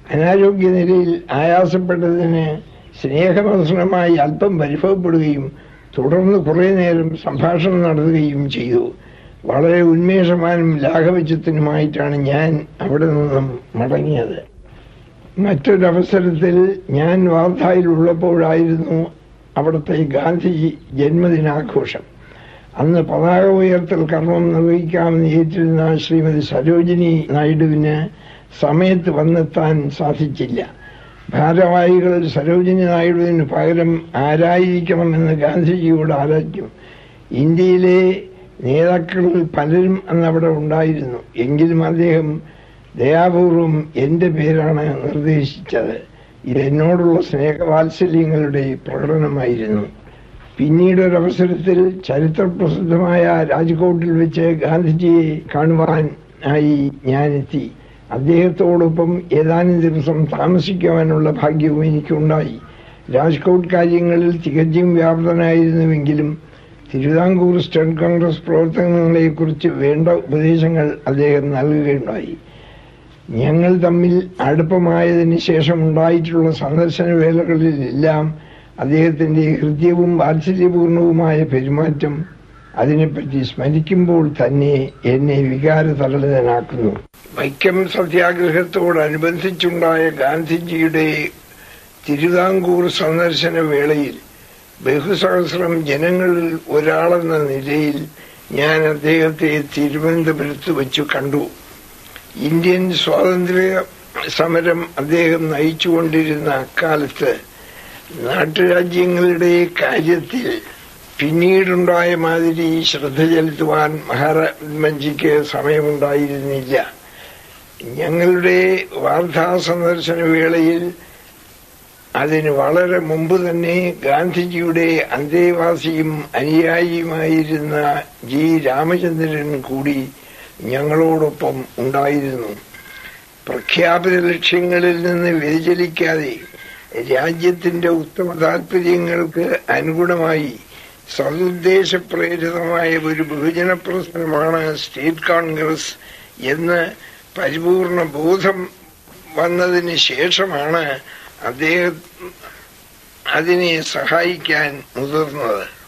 അനാരോഗ്യ നിലയിൽ ആയാസപ്പെട്ടതിന് സ്നേഹമസനമായി അല്പം പരിഭവപ്പെടുകയും തുടർന്ന് കുറേ നേരം സംഭാഷണം നടത്തുകയും ചെയ്തു വളരെ ഉന്മേഷവാനും ലാഘവചത്തിനുമായിട്ടാണ് ഞാൻ അവിടെ നിന്നും മടങ്ങിയത് മറ്റൊരവസരത്തിൽ ഞാൻ വാർത്തായിലുള്ളപ്പോഴായിരുന്നു അവിടുത്തെ ഗാന്ധിജി ജന്മദിനാഘോഷം അന്ന് പതാക ഉയർത്തൽ കർമ്മം നിർവഹിക്കാമെന്ന് ഏറ്റിരുന്ന ശ്രീമതി സരോജിനി നായിഡുവിന് സമയത്ത് വന്നെത്താൻ സാധിച്ചില്ല ഭാരവാഹികൾ സരോജിനി നായിഡുവിന് പകരം ആരായിരിക്കണമെന്ന് ഗാന്ധിജിയോട് ആലോചിച്ചു ഇന്ത്യയിലെ നേതാക്കളിൽ പലരും അന്ന് അവിടെ ഉണ്ടായിരുന്നു എങ്കിലും അദ്ദേഹം ദയാപൂർവം എന്റെ പേരാണ് നിർദ്ദേശിച്ചത് ഇത് എന്നോടുള്ള സ്നേഹവാത്സല്യങ്ങളുടെ പ്രകടനമായിരുന്നു പിന്നീട് ഒരവസരത്തിൽ ചരിത്രപ്രസിദ്ധമായ രാജ്കോട്ടിൽ വെച്ച് ഗാന്ധിജിയെ കാണുവാനായി ഞാനെത്തി അദ്ദേഹത്തോടൊപ്പം ഏതാനും ദിവസം താമസിക്കുവാനുള്ള ഭാഗ്യവും എനിക്കുണ്ടായി രാജ്കോട്ട് കാര്യങ്ങളിൽ തികച്ചും വ്യാപൃതനായിരുന്നുവെങ്കിലും തിരുവിതാംകൂർ സ്റ്റേറ്റ് കോൺഗ്രസ് പ്രവർത്തനങ്ങളെക്കുറിച്ച് വേണ്ട ഉപദേശങ്ങൾ അദ്ദേഹം നൽകുകയുണ്ടായി ഞങ്ങൾ തമ്മിൽ അടുപ്പമായതിനു ശേഷം ഉണ്ടായിട്ടുള്ള സന്ദർശന വേളകളിലെല്ലാം അദ്ദേഹത്തിന്റെ ഹൃദ്യവും വാത്സല്യപൂർണവുമായ പെരുമാറ്റം അതിനെപ്പറ്റി സ്മരിക്കുമ്പോൾ തന്നെ എന്നെ വികാരതരളിതനാക്കുന്നു വൈക്കം സത്യാഗ്രഹത്തോടനുബന്ധിച്ചുണ്ടായ ഗാന്ധിജിയുടെ തിരുവിതാംകൂർ സന്ദർശന വേളയിൽ ബഹുസഹസ്രം ജനങ്ങളിൽ ഒരാളെന്ന നിലയിൽ ഞാൻ അദ്ദേഹത്തെ തിരുവനന്തപുരത്ത് വെച്ചു കണ്ടു ഇന്ത്യൻ സ്വാതന്ത്ര്യ സമരം അദ്ദേഹം നയിച്ചുകൊണ്ടിരുന്ന അക്കാലത്ത് നാട്ടുരാജ്യങ്ങളുടെ കാര്യത്തിൽ പിന്നീടുണ്ടായ മാതിരി ശ്രദ്ധ ചെലുത്തുവാൻ മഹാത്മജിക്ക് സമയമുണ്ടായിരുന്നില്ല ഞങ്ങളുടെ വാർത്താ സന്ദർശന വേളയിൽ അതിന് വളരെ മുമ്പ് തന്നെ ഗാന്ധിജിയുടെ അന്തേവാസിയും അനുയായിയുമായിരുന്ന ജി രാമചന്ദ്രൻ കൂടി ഞങ്ങളോടൊപ്പം ഉണ്ടായിരുന്നു പ്രഖ്യാപിത ലക്ഷ്യങ്ങളിൽ നിന്ന് വ്യതിചലിക്കാതെ രാജ്യത്തിന്റെ ഉത്തമ താൽപര്യങ്ങൾക്ക് അനുഗുണമായി സതുദ്ദേശപ്രേരിതമായ ഒരു ബഹുജന പ്രശ്നമാണ് സ്റ്റേറ്റ് കോൺഗ്രസ് എന്ന് പരിപൂർണ ബോധം വന്നതിന് ശേഷമാണ് അദ്ദേഹം അതിനെ സഹായിക്കാൻ മുതിർന്നത്